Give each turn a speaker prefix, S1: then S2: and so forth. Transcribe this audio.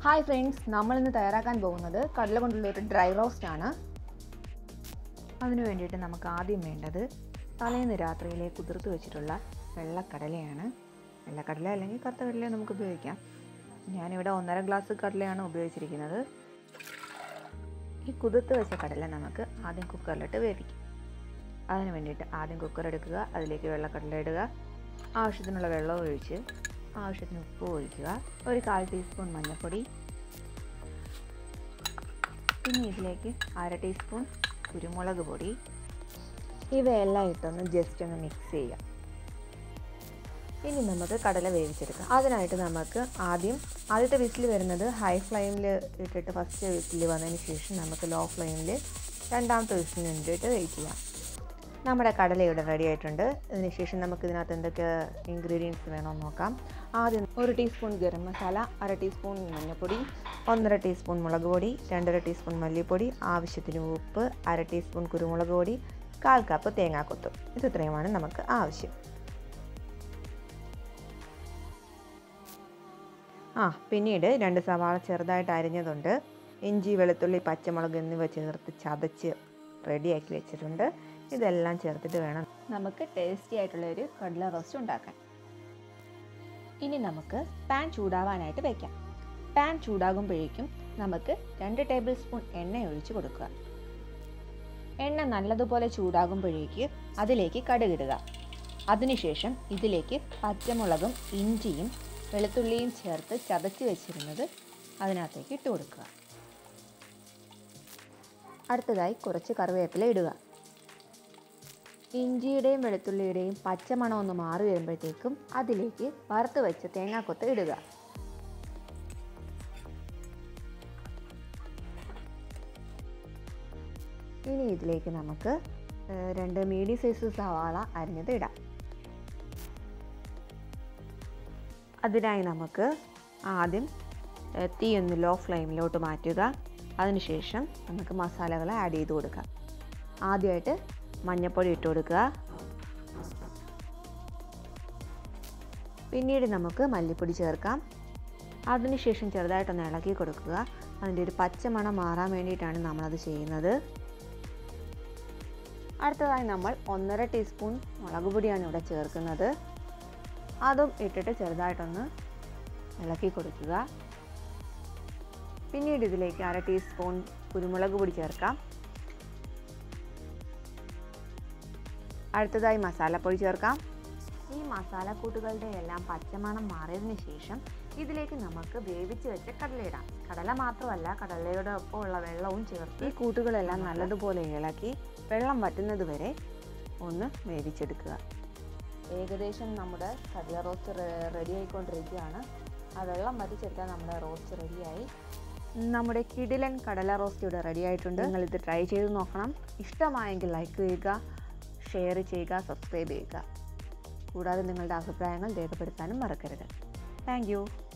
S1: hi friends നമ്മൾ ഇന്ന് തയ്യാറാക്കാൻ പോകുന്നത് കടല കൊണ്ടുള്ള ഒരു ഡ്രൈ റോസ്റ്റ് ആണ് അതിനു വേണ്ടിയിട്ട് നമുക്ക് ആദ്യം വേണ്ടത് തലേന്ന് രാത്രിയിലെ കുതിർത്ത് വെച്ചിട്ടുള്ള വെള്ളക്കടലയാണ് വെള്ളക്കടല അല്ലെങ്കിൽ കറുത്ത കടല നമുക്ക് ഉപയോഗിക്കാം ഞാനിവിടെ ഒന്നര ഗ്ലാസ് കടലയാണ് ഉപയോഗിച്ചിരിക്കുന്നത് ഈ കുതിർത്ത് വെച്ച കടല നമുക്ക് ആദ്യം കുക്കറിലിട്ട് വേവിക്കാം അതിന് വേണ്ടിയിട്ട് ആദ്യം കുക്കർ എടുക്കുക അതിലേക്ക് വെള്ളക്കടല ഇടുക ആവശ്യത്തിനുള്ള വെള്ളം ഒഴിച്ച് ആവശ്യത്തിന് ഉപ്പ് ഒഴിക്കുക ഒരു കാൽ ടീസ്പൂൺ മഞ്ഞൾപ്പൊടി പിന്നെ ഇതിലേക്ക് അര ടീസ്പൂൺ കുരുമുളക് പൊടി ഇവയെല്ലാം ഇട്ടൊന്ന് ജസ്റ്റ് ഒന്ന് മിക്സ് ചെയ്യാം ഇനി നമുക്ക് കടല വേവിച്ചെടുക്കാം അതിനായിട്ട് നമുക്ക് ആദ്യം ആദ്യത്തെ വിസിൽ വരുന്നത് ഹൈ ഫ്ലെയിമിൽ ഇട്ടിട്ട് ഫസ്റ്റ് വിസിൽ വന്നതിന് ശേഷം നമുക്ക് ലോ ഫ്ലെയിമിൽ രണ്ടാമത്തെ വിസിലിന് വേണ്ടിയിട്ട് വെയിറ്റ് ചെയ്യാം നമ്മുടെ കടല ഇവിടെ റെഡി ആയിട്ടുണ്ട് അതിനുശേഷം നമുക്ക് ഇതിനകത്ത് എന്തൊക്കെ ഇൻഗ്രീഡിയൻസ് വേണമെന്ന് നോക്കാം ആദ്യം ഒരു ടീസ്പൂൺ ഗരം മസാല അര ടീസ്പൂൺ മഞ്ഞൾപ്പൊടി ഒന്നര ടീസ്പൂൺ മുളക് പൊടി രണ്ടര ടീസ്പൂൺ മല്ലിപ്പൊടി ആവശ്യത്തിന് ഉപ്പ് അര ടീസ്പൂൺ കുരുമുളക് പൊടി കാൽ കപ്പ് തേങ്ങാക്കൊത്ത് ഇത് ഇത്രയുമാണ് നമുക്ക് ആവശ്യം ആ പിന്നീട് രണ്ട് സവാള ചെറുതായിട്ട് അരിഞ്ഞതുണ്ട് ഇഞ്ചി വെളുത്തുള്ളി പച്ചമുളക് എന്നിവ ചേർത്ത് ചതച്ച് റെഡിയാക്കി വെച്ചിട്ടുണ്ട് ഇതെല്ലാം ചേർത്തിട്ട് വേണം നമുക്ക് ടേസ്റ്റി ആയിട്ടുള്ള ഒരു കടല റോസ്റ്റ് ഉണ്ടാക്കാൻ ഇനി നമുക്ക് പാൻ ചൂടാവാനായിട്ട് വയ്ക്കാം പാൻ ചൂടാകുമ്പോഴേക്കും നമുക്ക് രണ്ട് ടേബിൾ സ്പൂൺ എണ്ണ ഒഴിച്ച് കൊടുക്കുക എണ്ണ നല്ലതുപോലെ ചൂടാകുമ്പോഴേക്ക് അതിലേക്ക് കടുകിടുക അതിനുശേഷം ഇതിലേക്ക് പച്ചമുളകും ഇഞ്ചിയും വെളുത്തുള്ളിയും ചേർത്ത് ചതച്ച് വെച്ചിരുന്നത് അതിനകത്തേക്ക് ഇട്ട് കൊടുക്കുക അടുത്തതായി കുറച്ച് കറിവേപ്പില ഇടുക ഇഞ്ചിയുടെയും വെളുത്തുള്ളിയുടെയും പച്ചമണം ഒന്ന് മാറി വരുമ്പോഴത്തേക്കും അതിലേക്ക് വറുത്ത് വെച്ച തേങ്ങാക്കൊത്ത് ഇടുക ഇനി ഇതിലേക്ക് നമുക്ക് രണ്ട് മീഡിയം സൈസ് സവാള അരിഞ്ഞത് ഇടാം അതിനായി നമുക്ക് ആദ്യം തീ ഒന്ന് ലോ ഫ്ലെയിമിലോട്ട് മാറ്റുക അതിനുശേഷം നമുക്ക് മസാലകൾ ആഡ് ചെയ്ത് കൊടുക്കാം ആദ്യമായിട്ട് മഞ്ഞൾപ്പൊടി ഇട്ട് കൊടുക്കുക പിന്നീട് നമുക്ക് മല്ലിപ്പൊടി ചേർക്കാം അതിനുശേഷം ചെറുതായിട്ടൊന്ന് ഇളക്കി കൊടുക്കുക അതിൻ്റെ ഒരു പച്ചമണം മാറാൻ വേണ്ടിയിട്ടാണ് നമ്മളത് ചെയ്യുന്നത് അടുത്തതായി നമ്മൾ ഒന്നര ടീസ്പൂൺ മുളക് പൊടിയാണ് ഇവിടെ ചേർക്കുന്നത് അതും ഇട്ടിട്ട് ചെറുതായിട്ടൊന്ന് ഇളക്കി കൊടുക്കുക പിന്നീട് ഇതിലേക്ക് അര ടീസ്പൂൺ കുരുമുളക് പൊടി ചേർക്കാം അടുത്തതായി മസാലപ്പൊടി ചേർക്കാം ഈ മസാലക്കൂട്ടുകളുടെ എല്ലാം പച്ചമണം മാറിയതിന് ശേഷം ഇതിലേക്ക് നമുക്ക് വേവിച്ച് വെച്ച കടല ഇടാം കടല മാത്രമല്ല കടലയുടെ ഒപ്പം ഉള്ള വെള്ളവും ചേർത്ത് ഈ കൂട്ടുകളെല്ലാം നല്ലതുപോലെ ഇളക്കി വെള്ളം വറ്റുന്നത് വരെ ഒന്ന് വേവിച്ചെടുക്കുക ഏകദേശം നമ്മുടെ കടല റോസ്റ്റ് റെഡി ആയിക്കൊണ്ടിരിക്കുകയാണ് ആ വെള്ളം വറ്റിച്ചെടുത്താൽ നമ്മുടെ റോസ്റ്റ് റെഡിയായി നമ്മുടെ കിടിലൻ കടല റോസ്റ്റ് ഇവിടെ റെഡി ആയിട്ടുണ്ട് നിങ്ങളിത് ട്രൈ ചെയ്ത് നോക്കണം ഇഷ്ടമായെങ്കിൽ ലൈക്ക് ചെയ്യുക ഷെയർ ചെയ്യുക സബ്സ്ക്രൈബ് ചെയ്യുക കൂടാതെ നിങ്ങളുടെ അഭിപ്രായങ്ങൾ രേഖപ്പെടുത്താനും മറക്കരുത് താങ്ക്